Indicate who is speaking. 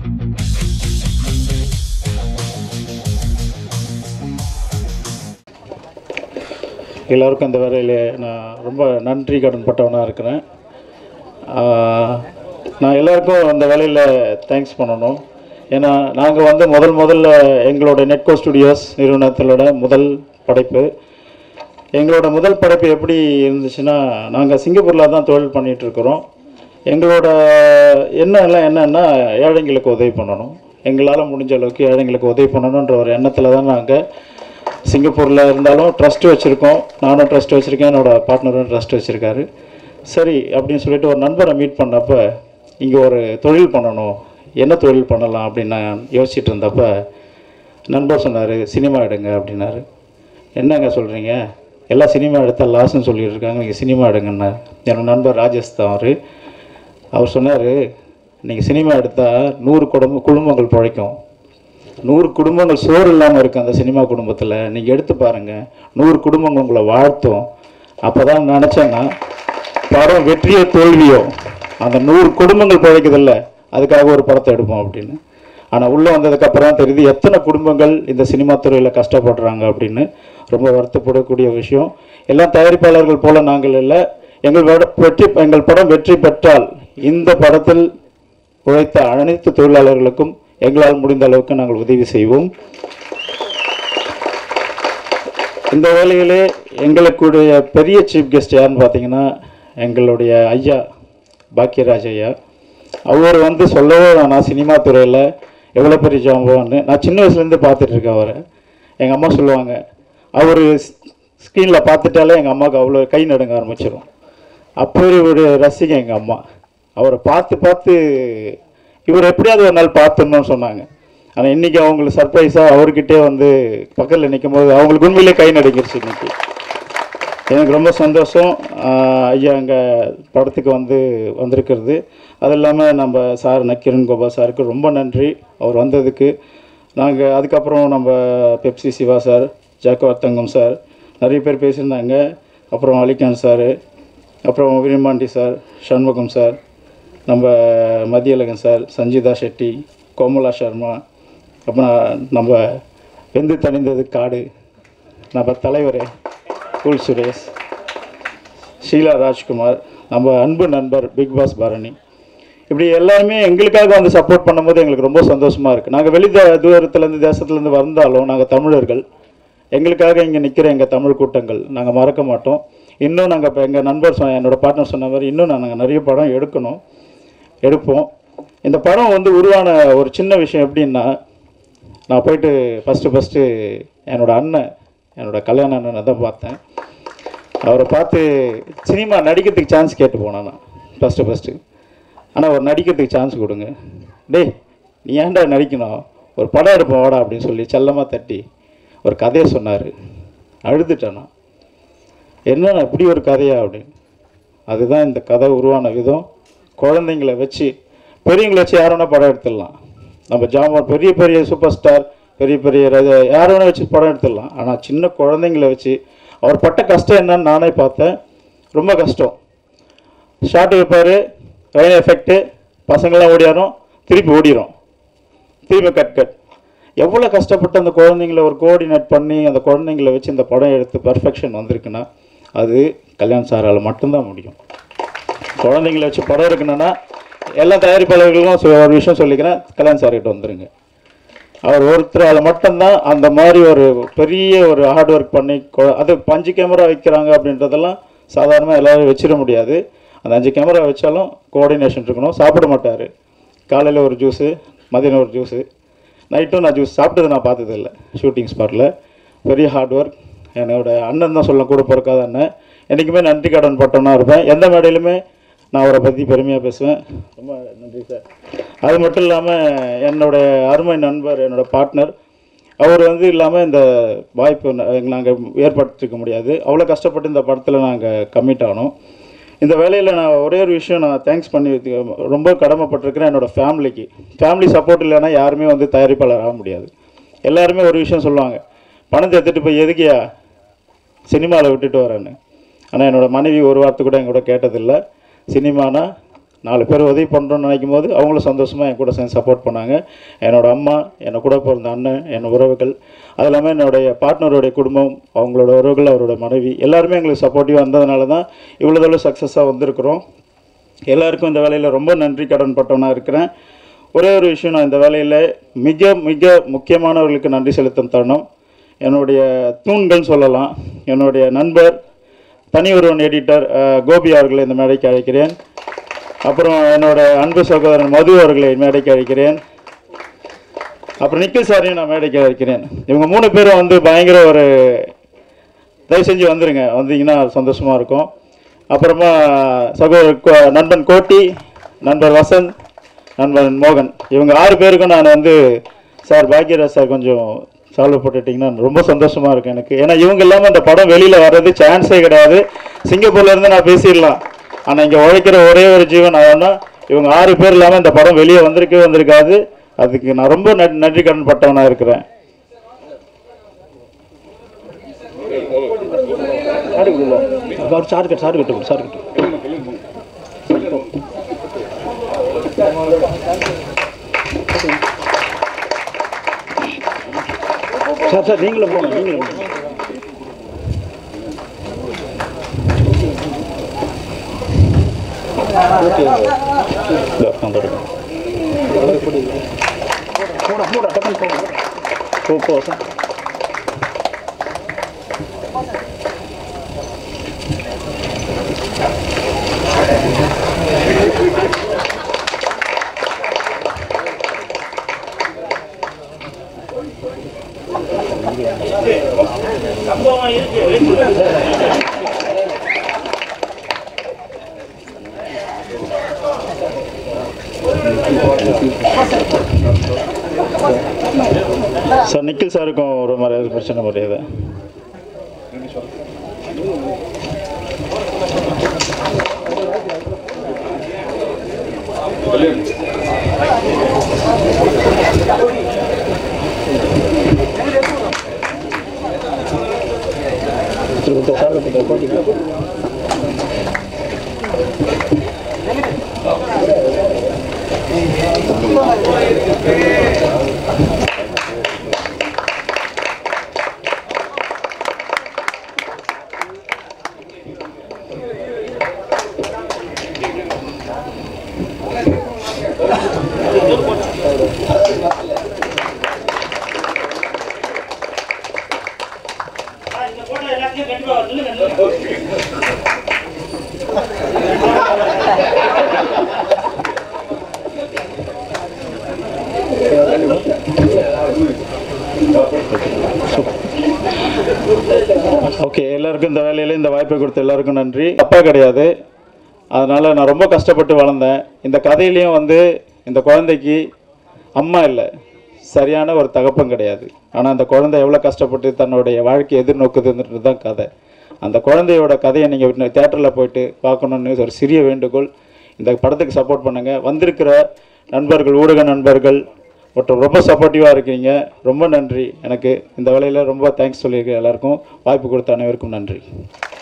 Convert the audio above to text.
Speaker 1: எல்லோருக்கும் இந்த வேலையில் நான் ரொம்ப நன்றி கடன் பட்டவனாக இருக்கிறேன் ஆஹ், நான் எல்லாருக்கும் அந்த வேலையில் தேங்க்ஸ் பண்ணணும் ஏன்னா நாங்கள் வந்து முதல் முதல்ல எங்களோட நெட்கோ ஸ்டுடியோஸ் நிறுவனத்திலோட முதல் படைப்பு எங்களோட முதல் படைப்பு எப்படி இருந்துச்சுன்னா நாங்கள் சிங்கப்பூரில் தான் தொழில் பண்ணிட்டு இருக்கிறோம் எங்களோட எண்ணம் எல்லாம் என்னன்னா ஏழைங்களுக்கு உதவி பண்ணணும் எங்களால் முடிஞ்ச அளவுக்கு ஏழைங்களுக்கு உதவி பண்ணணுன்ற ஒரு எண்ணத்தில் தான் நாங்கள் சிங்கப்பூரில் இருந்தாலும் ட்ரஸ்ட் வச்சுருக்கோம் நானும் ட்ரஸ்ட் வச்சுருக்கேன் என்னோட பார்ட்னரும் ட்ரஸ்ட் வச்சுருக்காரு சரி அப்படின்னு சொல்லிட்டு ஒரு நண்பரை மீட் பண்ணப்ப இங்கே ஒரு தொழில் பண்ணணும் என்ன தொழில் பண்ணலாம் அப்படின்னு நான் யோசிச்சுட்டு இருந்தப்ப நண்பர் சொன்னார் சினிமா எடுங்க அப்படின்னாரு என்னங்க சொல்கிறீங்க எல்லாம் சினிமா எடுத்தால் லாஸ்ன்னு சொல்லிட்டு இருக்காங்க நீங்கள் சினிமா எடுங்கன்னு என்னோட நண்பர் ராஜேஷ் தான் அவர் அவர் சொன்னார் நீங்கள் சினிமா எடுத்தால் நூறு குடும்ப குடும்பங்கள் பிழைக்கும் நூறு குடும்பங்கள் சோறு இல்லாமல் இருக்கு அந்த சினிமா குடும்பத்தில் நீங்கள் எடுத்து பாருங்கள் நூறு குடும்பங்கள் உங்களை வாழ்த்தும் அப்போ தான் நினச்சேன்னா படம் வெற்றியோ தோல்வியோ அந்த நூறு குடும்பங்கள் பிழைக்குதில்ல அதுக்காக ஒரு படத்தை எடுப்போம் அப்படின்னு ஆனால் உள்ளே வந்ததுக்கப்புறம் தான் தெரியுது எத்தனை குடும்பங்கள் இந்த சினிமா துறையில் கஷ்டப்படுறாங்க அப்படின்னு ரொம்ப வருத்தப்படக்கூடிய விஷயம் எல்லாம் தயாரிப்பாளர்கள் போல நாங்கள் இல்லை எங்கள் பட- வெற்றி எங்கள் படம் வெற்றி பெற்றால் இந்த படத்தில் உழைத்த அனைத்து தொழிலாளர்களுக்கும் எங்களால் முடிந்த அளவுக்கு நாங்கள் உதவி செய்வோம் இந்த வேலையிலே எங்களுக்குடைய பெரிய சீஃப் கெஸ்ட் யாருன்னு பார்த்தீங்கன்னா எங்களுடைய ஐயா பாக்கியராஜ் ஐயா அவர் வந்து சொல்லவே வேணாம் சினிமா துறையில் எவ்வளோ பெரிய ஜாம்பவான்னு நான் சின்ன வயசுலேருந்து பார்த்துட்டு இருக்கேன் அவரை எங்கள் அம்மா சொல்லுவாங்க அவர் ஸ்க்ரீனில் பார்த்துட்டாலே எங்கள் அம்மாவுக்கு அவ்வளோ கை நடுங்க ஆரம்பிச்சிடும் அப்படி ஒரு ரசிகை எங்கள் அம்மா அவரை பார்த்து பார்த்து இவர் எப்படியாவது ஒரு நாள் பார்த்துடணும்னு சொன்னாங்க ஆனால் இன்றைக்கி அவங்களுக்கு சர்ப்ரைஸாக அவர்கிட்டே வந்து பக்கத்தில் நிற்கும் போது அவங்களுக்கு உண்மையிலே கை நடுங்கிருச்சு இன்னைக்கு எனக்கு ரொம்ப சந்தோஷம் ஆஹ் ஐயா அங்கே படத்துக்கு வந்து வந்திருக்கிறது அது இல்லாமல் நம்ம சார் நக்கிரன் கோபால் சாருக்கு ரொம்ப நன்றி அவர் வந்ததுக்கு நாங்கள் அதுக்கப்புறம் நம்ம பெப்சி சிவா சார் ஜாக்கோ தங்கம் சார் நிறைய பேர் பேசியிருந்தாங்க அப்புறம் அலிகான் சார் அப்புறம் விருமாண்டி சார் சண்முகம் சார் நம்ம மதியழகன் சார் சஞ்சிதா ஷெட்டி கோமலா சர்மா அப்புறம் நம்ம வெந்து தணிந்தது காடு நம்ம தலைவர் கூல் சுரேஷ் ஷீலா ராஜ்குமார் நம்ம அன்பு நண்பர் பிக் பாஸ் பரணி இப்படி எல்லாருமே எங்களுக்காக வந்து சப்போர்ட் பண்ணும்போது எங்களுக்கு ரொம்ப சந்தோஷமாக இருக்குது நாங்கள் வெளி த- தூரத்துலேருந்து தேசத்துலேருந்து வந்தாலும் நாங்கள் தமிழர்கள் எங்களுக்காக இங்கே நிற்கிற எங்கள் தமிழ் கூட்டங்கள் நாங்கள் மறக்க மாட்டோம் இன்னும் நாங்கள் இப்போ எங்கள் நண்பர் சொன்ன என்னோட பார்ட்னர் சொன்ன மாதிரி இன்னும் நாங்கள் நிறைய படம் எடுக்கணும் எடுப்போம் இந்த படம் வந்து உருவான ஒரு சின்ன விஷயம் எப்படின்னா நான் போயிட்டு ஃபஸ்ட்டு ஃபஸ்ட்டு என்னோட அண்ணன் என்னோட கல்யாண அண்ணனை தான் பார்த்தேன் அவரை பார்த்து சினிமா நடிக்கிறதுக்கு சான்ஸ் கேட்டு போனேன் நான் ஃபஸ்ட்டு ஃபஸ்ட்டு ஆனால் ஒரு நடிக்கிறதுக்கு சான்ஸ் கொடுங்க டேய் நீ ஏன்டா நடிக்கணும் ஒரு படம் எடுப்போம் வாடா அப்படின்னு சொல்லி செல்லமாக தட்டி ஒரு கதையை சொன்னார் அழுதுட்டேன் நான் என்னண்ணா இப்படி ஒரு கதையா அப்படின்னு அதுதான் இந்த கதை உருவான விதம் குழந்தைங்கள வச்சு பெரியவங்களை வச்சு யார் வேணால் படம் எடுத்துடலாம் நம்ம ஜாமான் பெரிய பெரிய சூப்பர் ஸ்டார் பெரிய பெரிய ரஜ யார் வேணால் வச்சு படம் எடுத்துடலாம் ஆனால் சின்ன குழந்தைங்கள வச்சு அவர் பட்ட கஷ்டம் என்னன்னு நானே பார்த்தேன் ரொம்ப கஷ்டம் ஷார்ட் வைப்பார் ரெயின் எஃபெக்ட்டு பசங்களாம் ஓடியாரும் திருப்பி ஓடிரும் திருப்பி கட் கட் எவ்வளோ கஷ்டப்பட்டு அந்த குழந்தைங்கள ஒரு கோஆர்டினேட் பண்ணி அந்த குழந்தைங்கள வச்சு இந்த படம் எடுத்து பர்ஃபெக்ஷன் வந்திருக்குன்னா அது கல்யாண் சாரால் மட்டும்தான் முடியும் குழந்தைங்கள வச்சு படம் எடுக்கணும்னா எல்லா தயாரிப்பாளர்களுக்கும் சொ- ஒரு விஷயம் சொல்லிக்கிறேன் கல்யாண் சார்கிட்ட வந்துருங்க அவர் ஒருத்தரால் மட்டும்தான் அந்த மாதிரி ஒரு பெரிய ஒரு ஹார்ட் ஒர்க் பண்ணி கொ- அது அஞ்சு கேமரா வைக்கிறாங்க அப்படின்றதெல்லாம் சாதாரணமாக எல்லாரும் வச்சிட முடியாது அந்த அஞ்சு கேமரா வச்சாலும் கோஆர்டினேஷன் இருக்கணும் சாப்பிட மாட்டார் காலையில் ஒரு ஜூஸு மதியானம் ஒரு ஜூஸு நைட்டும் நான் ஜூஸ் சாப்பிட்டது நான் பார்த்ததில்ல ஷூட்டிங் ஸ்பாட்டில் பெரிய ஹார்ட் ஒர்க் என்னோட அண்ணன் தான் சொல்ல கூட பிறக்காத அண்ணன் என்றைக்குமே நன்றி கடன் பட்டவனா இருப்பேன் எந்த மேடையிலுமே நான் அவரை பற்றி பெருமையாக பேசுவேன் ரொம்ப நன்றி சார் அது மட்டும் இல்லாமல் என்னோட அருமை நண்பர் என்னோட பார்ட்னர் அவர் வந்து இல்லாமல் இந்த வாய்ப்பு நாங்கள் ஏற்படுத்திக்க முடியாது அவ்வளோ கஷ்டப்பட்டு இந்த படத்தில் நாங்கள் கமிட் ஆனோம் இந்த வேலையில் நான் ஒரே ஒரு விஷயம் நான் தேங்க்ஸ் பண்ணி வைத்துக்க- ரொம்ப கடமைப்பட்டிருக்கிறேன் என்னோட ஃபேமிலிக்கு ஃபேமிலி சப்போர்ட் இல்லைன்னா யாருமே வந்து தயாரிப்பாளர் ஆக முடியாது எல்லாருமே ஒரு விஷயம் சொல்லுவாங்க பணத்தை எடுத்துகிட்டு போய் எதுக்கியா சினிமாவில் விட்டுட்டு வரேன்னு ஆனால் என்னோட மனைவி ஒரு வார்த்தை கூட என் கூட கேட்டதில்லை சினிமானா நாலு பேர் உதவி பண்ணுறோன்னு நினைக்கும் போது அவங்களும் சந்தோஷமாக என் கூட சேர்ந்து சப்போர்ட் பண்ணாங்க என்னோட அம்மா என்னை கூட பிறந்த அண்ணன் என் உறவுகள் அது இல்லாமல் என்னுடைய பார்ட்னருடைய குடும்பம் அவங்களோட உறவுகள் அவரோட மனைவி எல்லாருமே எங்களுக்கு சப்போர்ட்டிவாக இருந்ததுனால தான் இவ்வளோ தூரம் சக்ஸஸாக வந்திருக்கிறோம் எல்லாருக்கும் இந்த வேலையில் ரொம்ப நன்றி கடன் பட்டவனாக இருக்கிறேன் ஒரே ஒரு விஷயம் நான் இந்த வேலையில் மிக மிக முக்கியமானவர்களுக்கு நன்றி செலுத்தும் தருணம் என்னுடைய தூண்கள் சொல்லலாம் என்னுடைய நண்பர் தனி ஒருவன் எடிட்டர் அஹ், கோபி அவர்களை இந்த மேடைக்கு அழைக்கிறேன் அப்புறம் என்னோட அன்பு சகோதரன் மது அவர்களை மேடைக்கு அழைக்கிறேன் அப்புறம் நிக்கில் சாரையும் நான் மேடைக்கு அழைக்கிறேன் இவங்க மூணு பேரும் வந்து பயங்கர ஒரு தயவு செஞ்சு வந்துருங்க வந்தீங்கன்னா சந்தோஷமாக இருக்கும் அப்புறமா சகோதரர் கோ- நண்பன் கோட்டி நண்பர் வசந்த் நண்பன் மோகன் இவங்க ஆறு பேருக்கும் நான் வந்து சார் பாக்யராஜ் சார் கொஞ்சம் சால்வ் போட்டுட்டிங்கன்னா ரொம்ப சந்தோஷமாக இருக்கும் எனக்கு ஏன்னா இவங்க இல்லாமல் இந்த படம் வெளியில் வர்றது சான்ஸே கிடையாது சிங்கப்பூர்ல இருந்து நான் பேசிடலாம் ஆனால் இங்கே உழைக்கிற ஒரே ஒரு ஜீவன் அவன்னா இவங்க ஆறு பேர் இல்லாமல் இந்த படம் வெளியே வந்திருக்கவே வந்திருக்காது அதுக்கு நான் ரொம்ப நன்றி நன்றி கடன் பட்டவனாக இருக்கிறேன் அவர் சார் கட்டு சார் கட்டு சார் கட்டு சார் சார் நீங்களும் போங்க நீங்களும் போங்க. இதோ, அந்த இருக்கு. போடா, போடா, டக்குனு போடா. போ, போ, சார். சார் நிக்கில் சாருக்கும் ஒரு மரியாதை பிரச்சனை மரியாதை ஓகே எல்லாருக்கும் இந்த வேலையில இந்த வாய்ப்பை கொடுத்த எல்லாருக்கும் நன்றி தப்பா கிடையாது அதனால நான் ரொம்ப கஷ்டப்பட்டு வளர்ந்தேன் இந்த கதையிலையும் வந்து இந்த குழந்தைக்கு அம்மா இல்லை சரியான ஒரு தகப்பம் கிடையாது ஆனால் அந்த குழந்தை எவ்வளோ கஷ்டப்பட்டு தன்னுடைய வாழ்க்கையை எதிர்நோக்குதுன்றது தான் கதை அந்த குழந்தையோட கதையை நீங்கள் தேட்டரில் போயிட்டு பார்க்கணுன்னு ஒரு சிறிய வேண்டுகோள் இந்த படத்துக்கு சப்போர்ட் பண்ணுங்கள் வந்திருக்கிற நண்பர்கள் ஊடக நண்பர்கள் மற்றும் ரொம்ப சப்போர்ட்டிவாக இருக்கீங்க ரொம்ப நன்றி எனக்கு இந்த வேலையில் ரொம்ப தேங்க்ஸ் சொல்லியிருக்கேன் எல்லாருக்கும் வாய்ப்பு கொடுத்த அனைவருக்கும் நன்றி